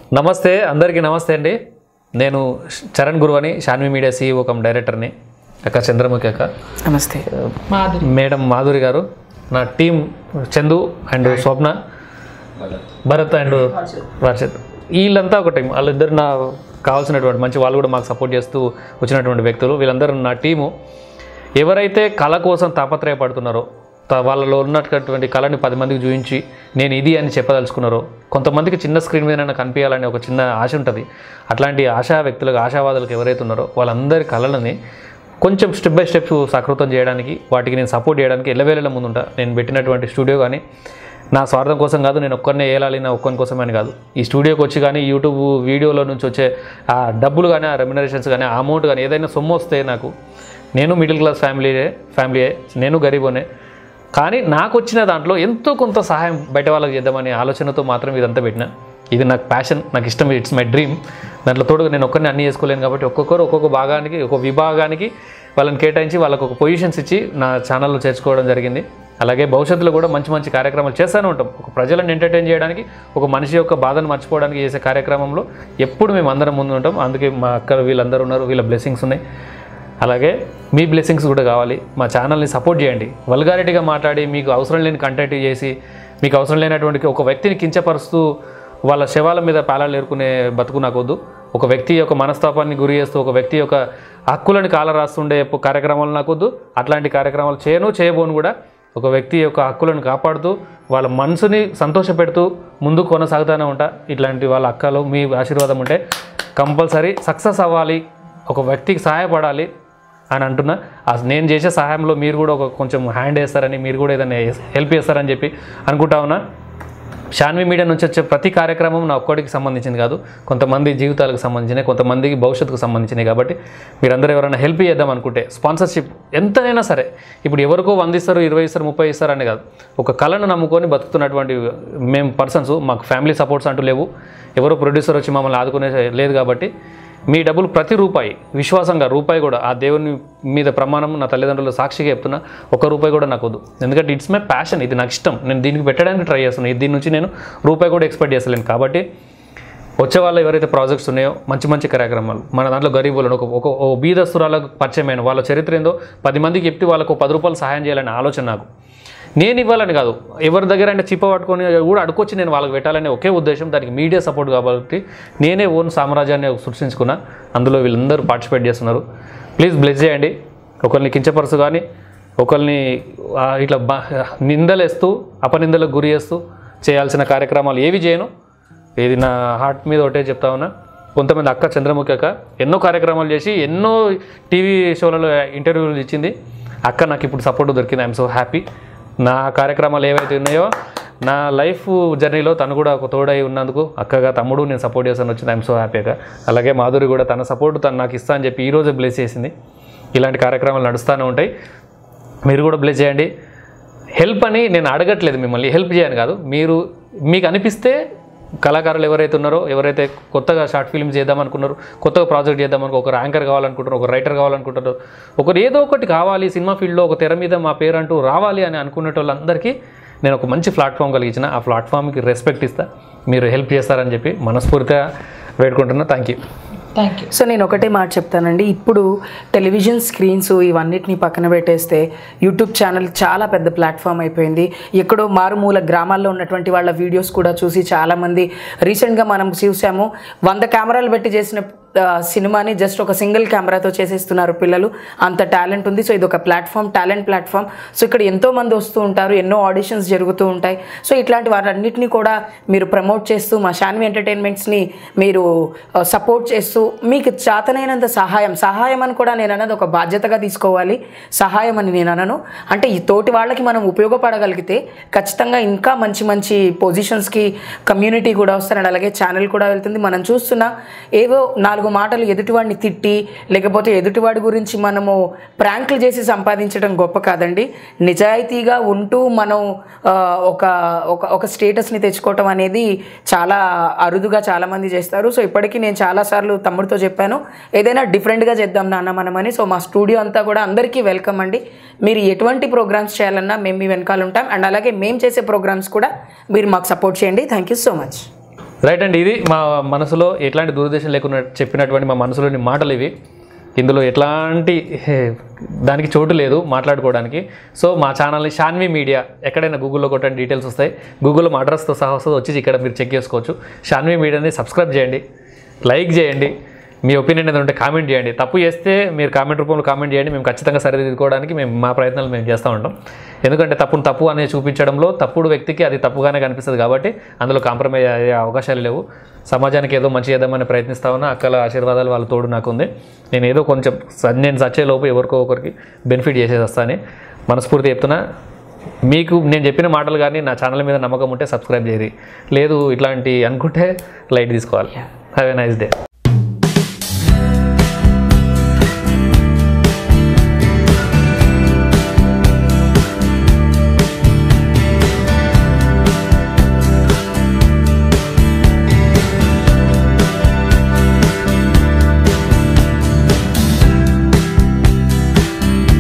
నమస్తే అందరికీ నమస్తే అండి నేను చరణ్ గురు అని షాన్వి మీడియా సీఈఓ కమ్ డైరెక్టర్ని అక్క చంద్రముఖి అక్క నమస్తే మేడం మాధురి గారు నా team Chandu and Swapna Bharat and Varshith వీళ్ళంతా ఒక టీం వాళ్ళిద్దరు నా కావాల్సినటువంటి మంచి వాళ్ళు కూడా మాకు సపోర్ట్ చేస్తూ వచ్చినటువంటి వ్యక్తులు వీళ్ళందరూ నా టీము ఎవరైతే కళ కోసం తాపత్రయపడుతున్నారో త- వాళ్ళలో ఉన్నటువంటి కళని పది మందికి చూపించి నేను ఇది అని చెప్పదలుచుకున్నారో కొంతమందికి చిన్న స్క్రీన్ మీద కనిపించాలని ఒక చిన్న ఆశ ఉంటుంది అట్లాంటి ఆశా వ్యక్తులకు ఆశావాదులకు ఎవరైతే ఉన్నారో వాళ్ళందరి కళలని కొంచెం స్టెప్ బై స్టెప్ సకృతం చేయడానికి వాటికి నేను సపోర్ట్ చేయడానికి ఎల్లవేళల ముందుంటా నేను పెట్టినటువంటి స్టూడియో కానీ నా స్వార్థం కోసం కాదు నేను ఒక్కరినే ఏలాలి నా ఒక్కరి కోసమని కాదు ఈ స్టూడియోకి వచ్చి కానీ యూట్యూబ్ వీడియోలో నుంచి వచ్చే ఆ డబ్బులు కానీ ఆ రెమ్యునరేషన్స్ కానీ ఆ అమౌంట్ కానీ ఏదైనా సొమ్ము వస్తే నాకు నేను మిడిల్ క్లాస్ ఫ్యామిలీయే ఫ్యామిలీయే నేను గరీబోనే కానీ నాకు వచ్చిన దాంట్లో ఎంతో కొంత సహాయం బయట వాళ్ళకి చేద్దామనే ఆలోచనతో మాత్రం ఇదంతా పెట్టిన ఇది నాకు ప్యాషన్ నాకు ఇష్టం ఇట్స్ మై డ్రీమ్ దాంట్లో తోడుగా నేను ఒక్కరిని అన్ని చేసుకోలేను కాబట్టి ఒక్కొక్కరు ఒక్కొక్క భాగానికి ఒక్కొక్క విభాగానికి వాళ్ళని కేటాయించి వాళ్ళకు ఒక పొజిషన్స్ ఇచ్చి నా ఛానల్లో చేర్చుకోవడం జరిగింది అలాగే భవిష్యత్తులో కూడా మంచి మంచి కార్యక్రమాలు చేస్తూనే ఉంటాం ఒక ప్రజలను ఎంటర్టైన్ చేయడానికి ఒక మనిషి యొక్క బాధను మర్చిపోవడానికి చేసే కార్యక్రమంలో ఎప్పుడు మేము అందరం ముందు ఉంటాం అందుకే మా అక్క వీళ్ళందరూ ఉన్నారు వీళ్ళ బ్లెస్సింగ్స్ ఉన్నాయి అలాగే మీ బ్లెస్సింగ్స్ కూడా కావాలి మా ఛానల్ని సపోర్ట్ చేయండి వల్గారిటీగా మాట్లాడి మీకు అవసరం లేని కంటెంట్ చేసి మీకు అవసరం లేనటువంటి ఒక వ్యక్తిని కించపరుస్తూ వాళ్ళ శవాల మీద పేలాలు ఏరుకునే బతుకు నాకు వద్దు ఒక వ్యక్తి యొక్క మనస్తాపాన్ని గురి చేస్తూ ఒక వ్యక్తి యొక్క హక్కులను కాల రాస్తుండే ప- కార్యక్రమాలు నాకు వద్దు అట్లాంటి కార్యక్రమాలు చేయను చేయబోను కూడా ఒక వ్యక్తి యొక్క హక్కులను కాపాడుతూ వాళ్ళ మనసుని సంతోషపెడుతూ ముందుకు కొనసాగుతూనే ఉంటా ఇట్లాంటి వాళ్ళ అక్కలు మీ ఆశీర్వాదం ఉంటే కంపల్సరీ సక్సెస్ అవ్వాలి ఒక వ్యక్తికి సహాయపడాలి అని అంటున్నా ఆ నేను చేసే సహాయంలో మీరు కూడా ఒక కొంచెం హ్యాండ్ వేస్తారని మీరు కూడా ఏదైనా హెల్ప్ చేస్తారని చెప్పి అనుకుంటా ఉన్నా షాన్వి మీడియా నుంచి వచ్చే ప్రతి కార్యక్రమం నా ఒక్కడికి సంబంధించింది కాదు కొంతమంది జీవితాలకు సంబంధించినవి కొంతమందికి భవిష్యత్తుకు సంబంధించినవి కాబట్టి మీరందరూ ఎవరైనా హెల్ప్ చేద్దాం అనుకుంటే స్పాన్సర్షిప్ ఎంతైనా సరే ఇప్పుడు ఎవరికో వంద ఇస్తారు ఇరవై ఇస్తారు ముప్పై ఇస్తారు అని కాదు ఒక కళను నమ్ముకొని బతుకుతున్నటువంటి మేము పర్సన్స్ మాకు ఫ్యామిలీ సపోర్ట్స్ అంటూ లేవు ఎవరో ప్రొడ్యూసర్ వచ్చి మమ్మల్ని ఆదుకునే లేదు కాబట్టి మీ డబ్బులు ప్రతి రూపాయి విశ్వాసంగా రూపాయి కూడా ఆ దేవుని మీద ప్రమాణం నా తల్లిదండ్రులు సాక్షిగా చెప్తున్నా ఒక రూపాయి కూడా నాకు వద్దు ఎందుకంటే ఇట్స్ మై ప్యాషన్ ఇది నాకు ఇష్టం నేను దీనికి పెట్టడానికి ట్రై చేస్తున్నాను దీని నుంచి నేను రూపాయి కూడా ఎక్స్పెక్ట్ చేస్తలేను కాబట్టి వచ్చే వాళ్ళు ఎవరైతే ప్రాజెక్ట్స్ ఉన్నాయో మంచి మంచి కార్యక్రమాలు మన దాంట్లో గరీబులను ఒక ఒక ఓ బీదస్తురాలకు పరిచయమైన వాళ్ళ చరిత్ర ఏందో పది మందికి చెప్తే వాళ్ళకు పది రూపాయలు సహాయం చేయాలనే ఆలోచన నాకు నేను ఇవ్వాలని కాదు ఎవరి దగ్గర అంటే చిప్ప పట్టుకొని కూడా అడుకొచ్చి నేను వాళ్ళకి పెట్టాలనే ఒకే ఉద్దేశం దానికి మీడియా సపోర్ట్ కాబట్టి నేనే ఓన్ సామ్రాజ్యాన్ని సృష్టించుకున్నా అందులో వీళ్ళందరూ పార్టిసిపేట్ చేస్తున్నారు ప్లీజ్ బ్లెస్ చేయండి ఒకరిని కించపరుసు కానీ ఒకరిని ఆ, ఇట్లా బా నిందలేస్తూ అపనిందలకు గురి చేస్తూ చేయాల్సిన కార్యక్రమాలు ఏవి చేయను ఇది నా హార్ట్ మీద ఒకటే చెప్తా ఉన్నా కొంతమంది అక్క చంద్రముఖి అక్క ఎన్నో కార్యక్రమాలు చేసి ఎన్నో టీవీ షోలలో ఇంటర్వ్యూలు ఇచ్చింది అక్క నాకు ఇప్పుడు సపోర్ట్ దొరికింది ఐఎమ్ సో హ్యాపీ నా కార్యక్రమాలు ఏవైతే ఉన్నాయో నా లైఫ్ జర్నీలో తను కూడా ఒక తోడై ఉన్నందుకు అక్కగా తమ్ముడు నేను సపోర్ట్ చేస్తాను వచ్చింది ఐఎమ్ సో హ్యాపీగా అలాగే మాధురి కూడా తన సపోర్ట్ తను నాకు ఇస్తా అని చెప్పి ఈరోజు బ్లెస్ చేసింది ఇలాంటి కార్యక్రమాలు నడుస్తూనే ఉంటాయి మీరు కూడా బ్లెస్ చేయండి హెల్ప్ అని నేను అడగట్లేదు మిమ్మల్ని హెల్ప్ చేయను కాదు మీరు మీకు అనిపిస్తే కళాకారులు ఎవరైతే ఉన్నారో ఎవరైతే కొత్తగా షార్ట్ ఫిల్మ్స్ చేద్దాం అనుకున్నారో కొత్తగా ప్రాజెక్ట్ చేద్దాం అనుకో ఒకరు యాంకర్ కావాలనుకుంటారు ఒక రైటర్ కావాలనుకుంటారు ఒకరు ఏదో ఒకటి కావాలి సినిమా ఫీల్డ్లో ఒక తెర మీద మా పేరు అంటూ రావాలి అని అనుకునే వాళ్ళందరికీ నేను ఒక మంచి ప్లాట్ఫామ్ కలిగించిన ఆ ప్లాట్ఫామ్కి రెస్పెక్ట్ ఇస్తా మీరు హెల్ప్ చేస్తారని చెప్పి మనస్ఫూర్తిగా వేడుకుంటున్నా thank you thank you so నేను ఒకటే మాట చెప్తానండి ఇప్పుడు టెలివిజన్ స్క్రీన్స్ ఇవన్నిటిని పక్కన పెట్టేస్తే యూట్యూబ్ ఛానల్ చాలా పెద్ద ప్లాట్ఫామ్ అయిపోయింది ఎక్కడో మారుమూల గ్రామాల్లో ఉన్నటువంటి వాళ్ళ వీడియోస్ కూడా చూసి చాలామంది రీసెంట్గా మనం చూసాము వంద కెమెరాలు పెట్టి చేసిన ఆ, సినిమాని జస్ట్ ఒక సింగిల్ కెమెరాతో చేసేస్తున్నారు పిల్లలు అంత టాలెంట్ ఉంది సో ఇది ఒక ప్లాట్ఫామ్ టాలెంట్ ప్లాట్ఫామ్ సో ఇక్కడ ఎంతో మంది వస్తూ ఉంటారు ఎన్నో ఆడిషన్స్ జరుగుతూ ఉంటాయి సో ఇట్లాంటి వాటన్నిటిని కూడా మీరు ప్రమోట్ చేస్తూ మా షాన్వి ఎంటర్టైన్మెంట్స్ని మీరు సపోర్ట్ చేస్తూ మీకు చేతనైనంత సహాయం సహాయం అని కూడా నేను అన్నది ఒక బాధ్యతగా తీసుకోవాలి సహాయం అని నేను అనను అంటే ఈ తోటి వాళ్ళకి మనం ఉపయోగపడగలిగితే ఖచ్చితంగా ఇంకా మంచి మంచి పొజిషన్స్కి కమ్యూనిటీ కూడా వస్తారండి అలాగే ఛానల్ కూడా వెళ్తుంది మనం చూస్తున్న ఏవో నాలుగు మాటలు ఎదుటివాడిని తిట్టి లేకపోతే ఎదుటివాడి గురించి మనము ప్రాంకులు చేసి సంపాదించడం గొప్ప కాదండి నిజాయితీగా ఉంటూ మనం ఆ, ఒక ఒక ఒక స్టేటస్ని తెచ్చుకోవటం అనేది చాలా అరుదుగా చాలామంది చేస్తారు సో ఇప్పటికీ నేను చాలాసార్లు తమ్ముడితో చెప్పాను ఏదైనా డిఫరెంట్గా చేద్దాం నాన్న మనమని సో మా స్టూడియో అంతా కూడా అందరికీ వెల్కమ్ అండి మీరు ఎటువంటి ప్రోగ్రామ్స్ చేయాలన్నా మేము మీ వెనకాల ఉంటాం అండ్ అలాగే మేము చేసే ప్రోగ్రామ్స్ కూడా మీరు మాకు సపోర్ట్ చేయండి thank you so much right అండి ఇది మా మనసులో ఎట్లాంటి దురుద్దేశం లేకుండా చెప్పినటువంటి మా మనసులోని మాటలు ఇవి ఇందులో ఎట్లాంటి హే, దానికి చోటు లేదు మాట్లాడుకోవడానికి సో మా ఛానల్ని షాన్వి మీడియా ఎక్కడైనా గూగుల్లో కొట్టండి డీటెయిల్స్ వస్తాయి గూగుల్లో మా అడ్రస్తో సహా వస్తుంది వచ్చి ఇక్కడ మీరు చెక్ చేసుకోవచ్చు షాన్వి మీడియాని సబ్స్క్రైబ్ చేయండి లైక్ చేయండి మీ ఒపీనియన్ ఏదైనా ఉంటే కామెంట్ చేయండి తప్పు చేస్తే మీరు కామెంట్ రూపంలో కామెంట్ చేయండి మేము ఖచ్చితంగా సరిదిద్దుకోవడానికి మేము మా ప్రయత్నాలు మేము చేస్తూ ఉంటాం ఎందుకంటే తప్పును తప్పు అనేది చూపించడంలో తప్పుడు వ్యక్తికి అది తప్పుగానే కనిపిస్తుంది కాబట్టి అందులో కాంప్రమైజ్ అయ్యే అవకాశాలు లేవు సమాజానికి ఏదో మంచి చేద్దామని ప్రయత్నిస్తా ఉన్నా అక్కల ఆశీర్వాదాలు వాళ్ళ తోడు నాకు ఉంది నేను ఏదో కొంచెం స- నేను సచ్చే లోపు ఎవరికో ఒకరికి బెనిఫిట్ చేసేసి వస్తాను మనస్ఫూర్తి చెప్తున్నా మీకు నేను చెప్పిన మాటలు కానీ నా ఛానల్ మీద నమ్మకం ఉంటే సబ్స్క్రైబ్ చేయరు లేదు ఇట్లాంటి అనుకుంటే లైట్ తీసుకోవాలి హ్యావ్ ఎ నైస్ డే